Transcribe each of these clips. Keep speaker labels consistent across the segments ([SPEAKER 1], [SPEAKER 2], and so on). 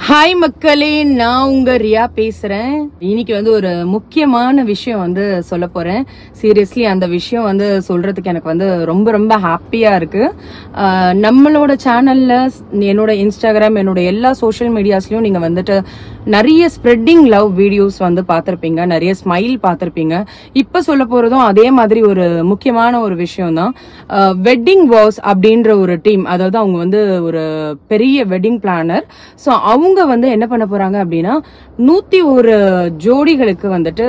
[SPEAKER 1] Hi மக்களே நான் உங்க ரியா பேசுறேன் இன்னைக்கு வந்து ஒரு முக்கியமான விஷயம் வந்து சொல்ல போறேன் சீரியஸ்லி அந்த விஷயம் வந்து சொல்றதுக்கு எனக்கு வந்து ரொம்ப ரொம்ப ஹாப்பியா இருக்கு ஆஹ் நம்மளோட சேனல்ல என்னோட இன்ஸ்டாகிராம் என்னோட எல்லா சோஷியல் மீடியாஸ்லயும் நீங்க வந்துட்டு நிறைய ஸ்ப்ரெட்டிங் லவ் வீடியோஸ் வந்து பார்த்திருப்பீங்க நிறைய ஸ்மைல் பார்த்திருப்பீங்க இப்ப சொல்ல போறதும் அதே மாதிரி ஒரு முக்கியமான ஒரு விஷயம் தான் வெட்டிங் வாஸ் அப்படின்ற ஒரு டீம் அதாவது அவங்க வந்து ஒரு பெரிய வெட்டிங் பிளானர் ஸோ அவங்க வந்து என்ன பண்ண போறாங்க அப்படின்னா நூத்தி ஒரு ஜோடிகளுக்கு வந்துட்டு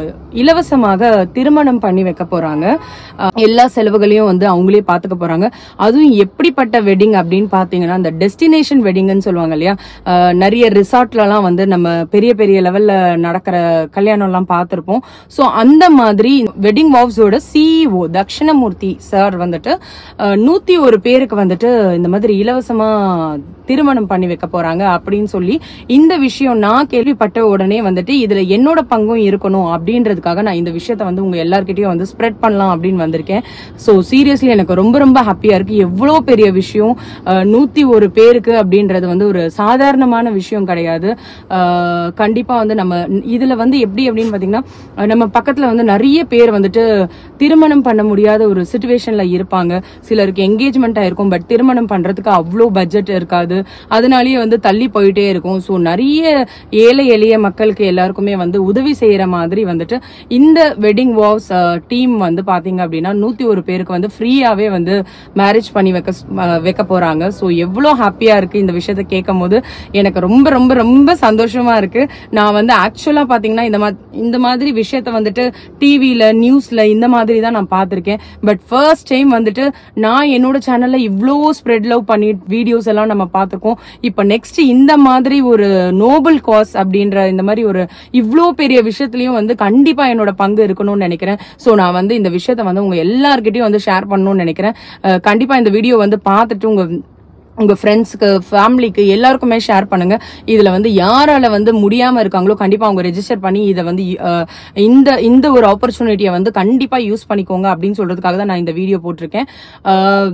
[SPEAKER 1] இலவசமாக திருமணம் பண்ணி வைக்க போறாங்க அஹ் எல்லா செலவுகளையும் வந்து அவங்களே பாத்துக்க போறாங்க அதுவும் எப்படிப்பட்ட வெட்டிங் அப்படின்னு பாத்தீங்கன்னா இந்த டெஸ்டினேஷன் வெட்டிங்னு சொல்லுவாங்க இல்லையா அஹ் நிறைய ரிசார்ட்லலாம் வந்து நம்ம பெரிய பெரிய லெவல்ல நடக்கிற கல்யாணம் எல்லாம் பார்த்திருப்போம் ஸோ அந்த மாதிரி வெட்டிங் வாவ்ஸோட சிஇஓ தக்ஷணமூர்த்தி சார் வந்துட்டு அஹ், நூத்தி ஒரு பேருக்கு வந்துட்டு இந்த மாதிரி இலவசமா திருமணம் பண்ணி வைக்க போறாங்க அப்படின்னு சொல்லி இந்த விஷயம் நான் கேள்விப்பட்ட உடனே வந்துட்டு இதுல என்னோட பங்கும் இருக்கணும் அப்படின்றதுக்காக நான் இந்த விஷயத்த வந்து உங்க எல்லார்கிட்டயும் வந்து ஸ்ப்ரெட் பண்ணலாம் அப்படின்னு வந்திருக்கேன் ஸோ சீரியஸ்லி எனக்கு ரொம்ப ரொம்ப ஹாப்பியா இருக்கு எவ்வளோ பெரிய விஷயம் அஹ், நூத்தி ஒரு பேருக்கு அப்படின்றது வந்து ஒரு சாதாரணமான விஷயம் கிடையாது அஹ், கண்டிப்பா வந்து நம்ம இதுல வந்து எப்படி அப்படின்னு பாத்தீங்கன்னா அஹ், நம்ம பக்கத்துல வந்து நிறைய பேர் வந்துட்டு திருமணம் பண்ண முடியாத ஒரு சுச்சுவேஷன்ல இருப்பாங்க சிலருக்கு என்கேஜ்மெண்ட் ஆயிருக்கும் பட் திருமணம் பண்றதுக்கு அவ்வளோ பட்ஜெட் இருக்காது அதனாலேயே வந்து தள்ளி போயிட்டே இருக்கும் ஸோ நிறைய ஏழை எளிய மக்களுக்கு எல்லாருக்குமே வந்து உதவி செய்யற மாதிரி வந்துட்டு இந்த வெட்டிங் வாவ்ஸ் டீம் வந்து பாத்தீங்க அப்படின்னா நூத்தி ஒரு பேருக்கு வந்து ஃப்ரீயாவே வந்து மேரேஜ் பண்ணி வைக்க அஹ், வைக்க போறாங்க ஸோ எவ்வளோ ஹாப்பியா இருக்கு இந்த விஷயத்த கேட்கும் போது எனக்கு ரொம்ப ரொம்ப ரொம்ப சந்தோஷமா இருக்கு நான் வந்து ஆக்சுவலா பாத்தீங்கன்னா இந்த மா- இந்த மாதிரி விஷயத்த வந்துட்டு டிவில நியூஸ்ல இந்த மாதிரி தான் நான் பார்த்திருக்கேன் பட் ஃபர்ஸ்ட் டைம் வந்துட்டு நான் என்னோட சேனல்ல இவ்ளோ ஸ்ப்ரெட் லவ் பண்ணி வீடியோஸ் எல்லாம் நம்ம பார்த்திருக்கோம் இப்போ நெக்ஸ்ட் இந்த மாதிரி ஒரு நோபல் காஸ் அப்படின்ற இந்த மாதிரி ஒரு இவ்ளோ பெரிய விஷயத்துலயும் வந்து கண்டிப்பா என்னோட பங்கு இருக்கணும்னு நினைக்கிறேன் சோ நான் வந்து இந்த விஷயத்த வந்து உங்க எல்லார்கிட்டயும் வந்து ஷேர் பண்ணணும்னு நினைக்கிறேன் அஹ் கண்டிப்பா இந்த வீடியோ வந்து பார்த்துட்டு உங்க உங்க ஃப்ரெண்ட்ஸ்க்கு ஃபேமிலிக்கு எல்லாருக்குமே ஷேர் பண்ணுங்க இதுல வந்து யாரால வந்து முடியாம இருக்காங்களோ கண்டிப்பா அவங்க ரெஜிஸ்டர் பண்ணி இதை வந்து அஹ், இந்த இந்த ஒரு ஆப்பர்ச்சுனிட்டியை வந்து கண்டிப்பா யூஸ் பண்ணிக்கோங்க அப்படின்னு சொல்றதுக்காக தான் நான் இந்த வீடியோ போட்டிருக்கேன் அஹ்,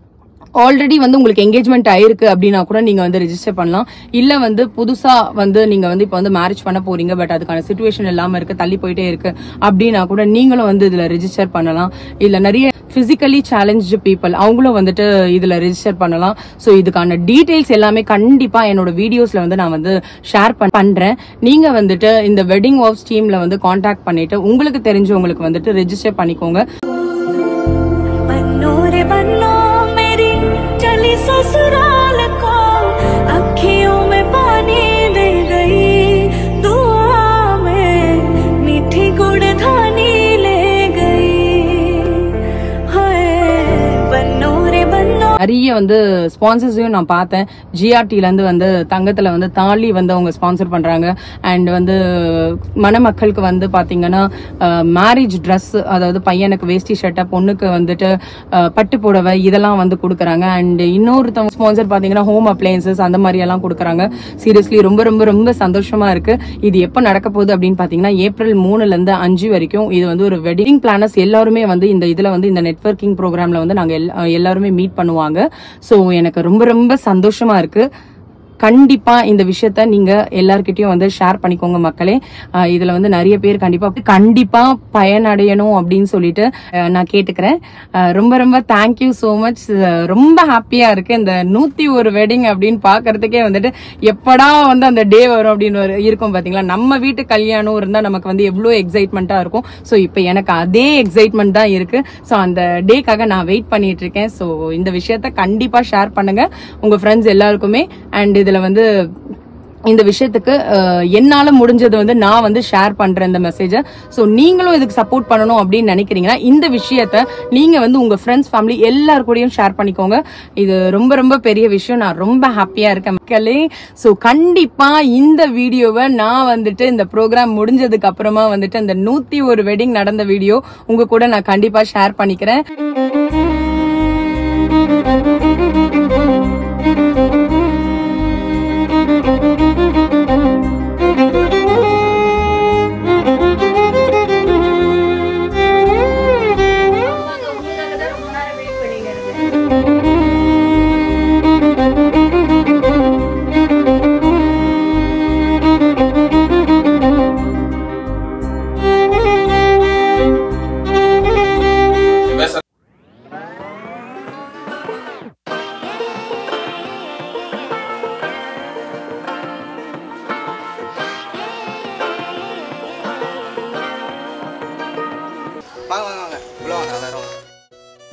[SPEAKER 1] ஆல்ரெடி வந்து உங்களுக்கு என்கேஜ்மெண்ட் ஆயிருக்கு அப்படின்னா கூட நீங்க வந்து ரெஜிஸ்டர் பண்ணலாம் இல்ல வந்து புதுசா வந்து நீங்க வந்து இப்போ வந்து மேரேஜ் பண்ண போறீங்க பட் அதுக்கான சுச்சுவேஷன் இல்லாம இருக்கு தள்ளி போயிட்டே இருக்கு அப்படின்னா கூட நீங்களும் வந்து இதுல ரெஜிஸ்டர் பண்ணலாம் இல்ல நிறைய பிசிக்கலி சேலஞ்சு பீப்புள் அவங்களும் வந்துட்டு இதுல ரெஜிஸ்டர் பண்ணலாம் ஸோ இதுக்கான டீடைல்ஸ் எல்லாமே கண்டிப்பா என்னோட வீடியோஸ்ல வந்து நான் வந்து ஷேர் பண்றேன் நீங்க வந்துட்டு இந்த வெட்டிங் ஆஃப் டீம்ல வந்து காண்டாக்ட் பண்ணிட்டு உங்களுக்கு தெரிஞ்சவங்களுக்கு வந்துட்டு ரெஜிஸ்டர் பண்ணிக்கோங்க
[SPEAKER 2] बन्नो रे बन्नो मेरी चली ससुराल को अखियों में पानी दे गई दुआ में मीठी गुड़ धानी ले गई हाय बन्नो रे बन्नो
[SPEAKER 1] நிறைய வந்து ஸ்பான்சர்ஸையும் நான் பார்த்தேன் ஜிஆர்டில இருந்து வந்து தங்கத்துல வந்து தாலி வந்து அவங்க ஸ்பான்சர் பண்றாங்க அண்ட் வந்து மணமக்களுக்கு வந்து பாத்தீங்கன்னா மேரேஜ் ட்ரெஸ் அதாவது பையனுக்கு வேஷ்டி ஷர்ட்டை பொண்ணுக்கு வந்துட்டு அஹ், பட்டு புடவை இதெல்லாம் வந்து கொடுக்குறாங்க அண்ட் இன்னொருத்தவங்க ஸ்பான்சர் பாத்தீங்கன்னா ஹோம் அப்ளையன்சஸ் அந்த மாதிரி எல்லாம் கொடுக்குறாங்க சீரியஸ்லி ரொம்ப ரொம்ப ரொம்ப சந்தோஷமா இருக்கு இது எப்போ நடக்க போகுது அப்படின்னு பாத்தீங்கன்னா ஏப்ரல் மூணுல இருந்து அஞ்சு வரைக்கும் இது வந்து ஒரு வெட்டிங் பிளானர்ஸ் எல்லாருமே வந்து இந்த இதுல வந்து இந்த நெட்வொர்க்கிங் ப்ரோக்ராம்ல வந்து நாங்க எல்லா- எல்லாருமே மீட் பண்ணுவாங்க சோ எனக்கு ரொம்ப ரொம்ப சந்தோஷமா இருக்கு கண்டிப்பா இந்த விஷயத்த நீங்க எல்லார்கிட்டயும் வந்து ஷேர் பண்ணிக்கோங்க மக்களே அஹ் இதுல வந்து நிறைய பேர் கண்டிப்பா கண்டிப்பா பயனடையணும் அப்படின்னு சொல்லிட்டு அஹ் நான் கேட்டுக்கிறேன் அஹ் ரொம்ப ரொம்ப தேங்க்யூ so மச் ரொம்ப ஹாப்பியா இருக்கு இந்த நூத்தி ஒரு வெட்டிங் அப்படின்னு பாக்குறதுக்கே வந்துட்டு எப்படா வந்து அந்த டே வரும் அப்படின்னு ஒரு இருக்கும் பாத்தீங்களா நம்ம வீட்டு கல்யாணம் இருந்தா நமக்கு வந்து எவ்வளவு எக்ஸைட்மெண்ட்டா இருக்கும் சோ இப்போ எனக்கு அதே எக்ஸைட்மெண்ட் தான் இருக்கு சோ அந்த டேக்காக நான் வெயிட் பண்ணிட்டு இருக்கேன் சோ இந்த விஷயத்த கண்டிப்பா ஷேர் பண்ணுங்க உங்க ஃப்ரெண்ட்ஸ் எல்லாருக்குமே அண்ட் இதுல வந்து இந்த விஷயத்துக்கு அஹ், என்னால முடிஞ்சது வந்து நான் வந்து ஷேர் பண்றேன் இந்த மெசேஜை ஸோ நீங்களும் இதுக்கு சப்போர்ட் பண்ணணும் அப்படின்னு நினைக்கிறீங்கன்னா இந்த விஷயத்த நீங்க வந்து உங்க ஃப்ரெண்ட்ஸ் ஃபேமிலி எல்லார் கூடயும் ஷேர் பண்ணிக்கோங்க இது ரொம்ப ரொம்ப பெரிய விஷயம் நான் ரொம்ப ஹாப்பியா இருக்கேன் மக்களே ஸோ கண்டிப்பா இந்த வீடியோவை நான் வந்துட்டு இந்த ப்ரோக்ராம் முடிஞ்சதுக்கு அப்புறமா வந்துட்டு இந்த நூத்தி ஒரு வெட்டிங் நடந்த வீடியோ உங்க கூட நான் கண்டிப்பா ஷேர் பண்ணிக்கிறேன்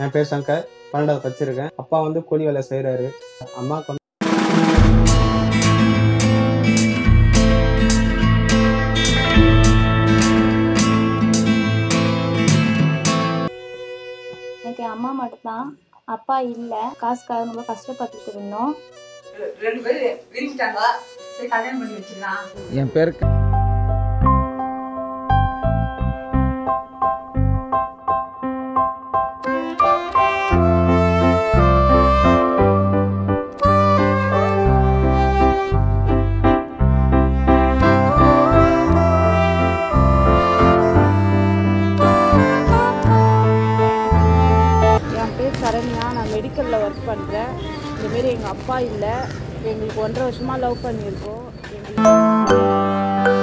[SPEAKER 3] என் பேர் சங்கர் பன்னெண்டாவது படிச்சிருக்கேன் அப்பா வந்து கூலி வேலை செய்கிறாரு அம்மாவுக்கு வந்து
[SPEAKER 4] எனக்கு என் அம்மா மட்டும்தான் அப்பா இல்லை காசுக்காக ரொம்ப கஷ்டப்பட்டுட்டு இருந்தோம்
[SPEAKER 1] ரெண்டு பேரும் விரிஞ்சிட்டாங்க சரி கல்யாணம் பண்ணி வச்சிடலாம்
[SPEAKER 5] என் பேர்
[SPEAKER 6] என் பேர் சரண்யா நான் மெடிக்கலில் ஒர்க் பண்ணுறேன் இந்தமாரி எங்கள் அப்பா இல்லை எங்களுக்கு ஒன்றரை வருஷமாக லவ் பண்ணியிருக்கோம் எங்களுக்கு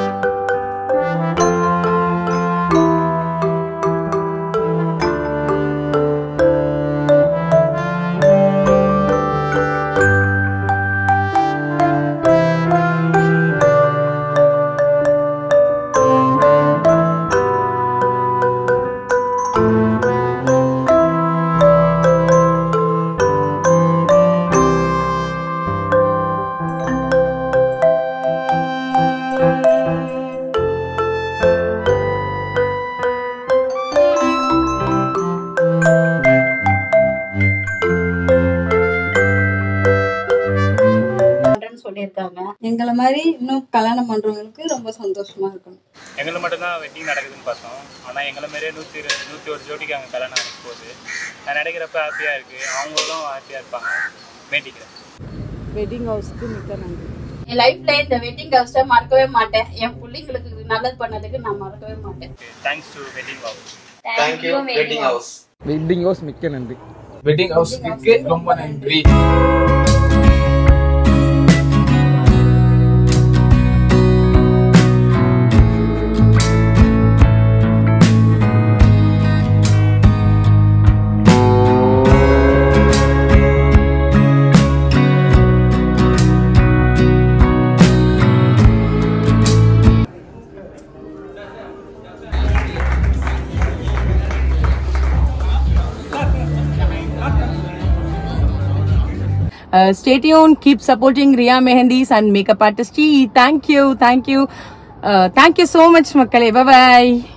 [SPEAKER 7] பண்றேன்னு சொல்லியிருக்காங்க எங்களை மாதிரி இன்னும் கல்யாணம் பண்றவங்களுக்கு ரொம்ப சந்தோஷமா இருக்கணும்
[SPEAKER 8] எங்களை மட்டும்தான் வெட்டிங் நடக்குதுன்னு பார்த்தோம் ஆனால் எங்களை மாரியே நூற்றி இரு நூற்றி ஒரு ஜோடிக்கு அங்கே கல்யாணம் நடக்க போகுது நான் நினைக்கிறப்ப ஹாப்பியாக இருக்குது அவங்களும் ஹாப்பியாக இருப்பாங்க வேண்டிக்கிறேன்
[SPEAKER 6] வெட்டிங் ஹவுஸ்க்கு மிக்க நன்றி
[SPEAKER 7] என் லைஃப்ல இந்த வெட்டிங் ஹவுஸை மறக்கவே மாட்டேன் என் பிள்ளைங்களுக்கு நல்லது பண்ணதுக்கு நான் மறக்கவே மாட்டேன்
[SPEAKER 8] thanks to wedding house
[SPEAKER 3] thank you wedding house
[SPEAKER 5] wedding house மிக்க நன்றி
[SPEAKER 9] வெட்டிங் ஹவுஸ்க்கு ரொம்ப நன்றி
[SPEAKER 1] Uh, stay tuned. Keep supporting Ria Mehendis and makeup artist. Thank you. Thank you. Uh, thank you so much, Makkale. Bye bye.